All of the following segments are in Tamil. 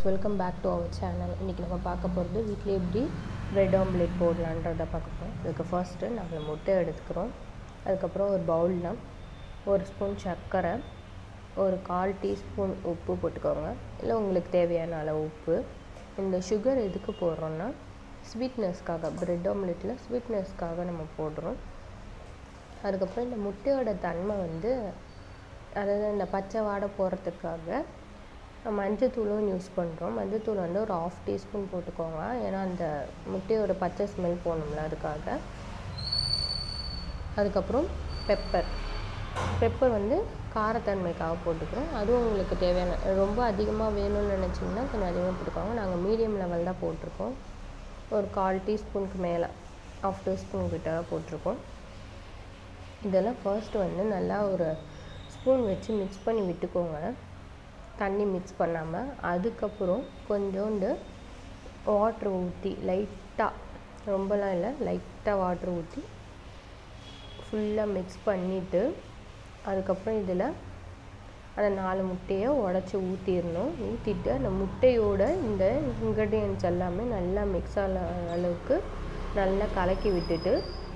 welcome back to our channel இன்றைக்கி நம்ம பார்க்க போகிறது வீட்டில் எப்படி ப்ரெட் ஆம்லேட் போடலான்றதை பார்க்க போகிறோம் அதுக்கு ஃபர்ஸ்ட்டு நாங்கள் முட்டை எடுத்துக்கிறோம் அதுக்கப்புறம் ஒரு பவுலில் ஒரு ஸ்பூன் சர்க்கரை ஒரு கால் டீஸ்பூன் உப்பு போட்டுக்கோங்க இல்லை உங்களுக்கு தேவையான அளவு உப்பு இந்த சுகர் எதுக்கு போடுறோன்னா ஸ்வீட்னஸ்க்காக ப்ரெட் ஆம்லேட்டில் ஸ்வீட்னஸ்க்காக நம்ம போடுறோம் அதுக்கப்புறம் இந்த முட்டையோட தன்மை வந்து அதாவது இந்த பச்சை வாடை போகிறதுக்காக மஞ்சத்தூளும் யூஸ் பண்ணுறோம் மஞ்சத்தூள் வந்து ஒரு ஆஃப் டீஸ்பூன் போட்டுக்கோங்க ஏன்னா அந்த முட்டையோட பச்சை ஸ்மெல் போகணும்ல அதுக்காக அதுக்கப்புறம் பெப்பர் பெப்பர் வந்து காரத்தன்மைக்காக போட்டுக்கிறோம் அதுவும் உங்களுக்கு தேவையான ரொம்ப அதிகமாக வேணும்னு நினச்சிங்கன்னா கொஞ்சம் அதிகமாக போட்டுக்கோங்க நாங்கள் மீடியம் லெவல் தான் போட்டிருக்கோம் ஒரு கால் டீஸ்பூனுக்கு மேலே ஆஃப் டீஸ்பூன் கிட்ட போட்டிருக்கோம் இதெல்லாம் ஃபர்ஸ்ட் வந்து நல்லா ஒரு ஸ்பூன் வச்சு மிக்ஸ் பண்ணி விட்டுக்கோங்க தண்ணி மிக்ஸ் பண்ணாமல் அதுக்கப்புறம் கொஞ்சோண்டு வாட்ரு ஊற்றி லைட்டாக ரொம்பலாம் இல்லை லைட்டாக வாட்ரு ஊற்றி ஃபுல்லாக மிக்ஸ் பண்ணிவிட்டு அதுக்கப்புறம் இதில் அந்த நாலு முட்டையை உடச்சி ஊற்றிடணும் ஊற்றிட்டு அந்த முட்டையோட இந்த இன்க்ரீடியன்ஸ் எல்லாமே நல்லா மிக்ஸ் ஆன அளவுக்கு நல்லா கலக்கி விட்டுட்டு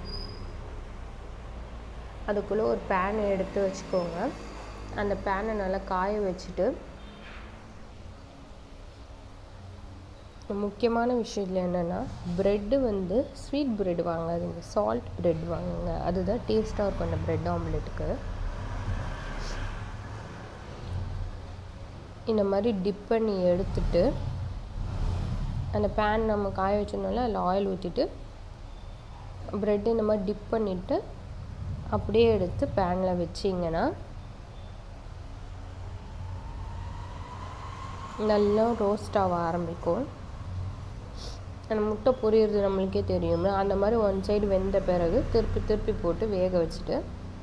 அதுக்குள்ளே ஒரு பேன் எடுத்து வச்சுக்கோங்க அந்த பேனை நல்லா காய வச்சுட்டு முக்கியமான விஷயம் இதில் என்னென்னா ப்ரெட்டு வந்து ஸ்வீட் ப்ரெட் வாங்காதீங்க சால்ட் ப்ரெட் வாங்குங்க அதுதான் டேஸ்ட்டாக இருக்கும் அந்த ப்ரெட் ஆம்லெட்டுக்கு இந்த மாதிரி டிப் பண்ணி எடுத்துட்டு அந்த பேன் நம்ம காய வச்சிருந்தோம்ல அதில் ஆயில் ஊற்றிட்டு ப்ரெட்டு இந்த மாதிரி டிப் பண்ணிவிட்டு அப்படியே எடுத்து பேனில் வச்சிங்கன்னா நல்லா ரோஸ்ட் ஆக ஆரம்பிக்கும் அந்த முட்டை பொரியிறது நம்மளுக்கே தெரியும் அந்த மாதிரி ஒன் சைடு வெந்த பிறகு திருப்பி திருப்பி போட்டு வேக வச்சுட்டு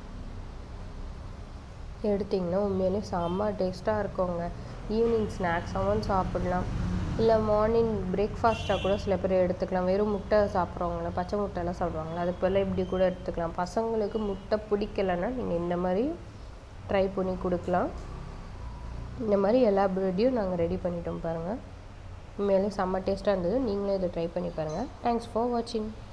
எடுத்திங்கன்னா உண்மையிலே செம்ம டேஸ்ட்டாக இருக்குங்க ஈவினிங் ஸ்நாக்ஸாகவும் சாப்பிட்லாம் இல்லை மார்னிங் பிரேக்ஃபாஸ்ட்டாக கூட சில பேர் எடுத்துக்கலாம் வெறும் முட்டை சாப்பிட்றவங்கள பச்சை முட்டைலாம் சாப்பிடுவாங்களா அது போல் இப்படி கூட எடுத்துக்கலாம் பசங்களுக்கு முட்டை பிடிக்கலன்னா நீங்கள் இந்த மாதிரி ட்ரை பண்ணி கொடுக்கலாம் இந்த மாதிரி எல்லா ப்ரெட்டையும் நாங்கள் ரெடி பண்ணிட்டோம் பாருங்கள் உண்மையிலே செம்ம டேஸ்ட்டாக இருந்தது நீங்களே இதை ட்ரை பண்ணி பாருங்கள் தேங்க்ஸ் ஃபார் வாட்சிங்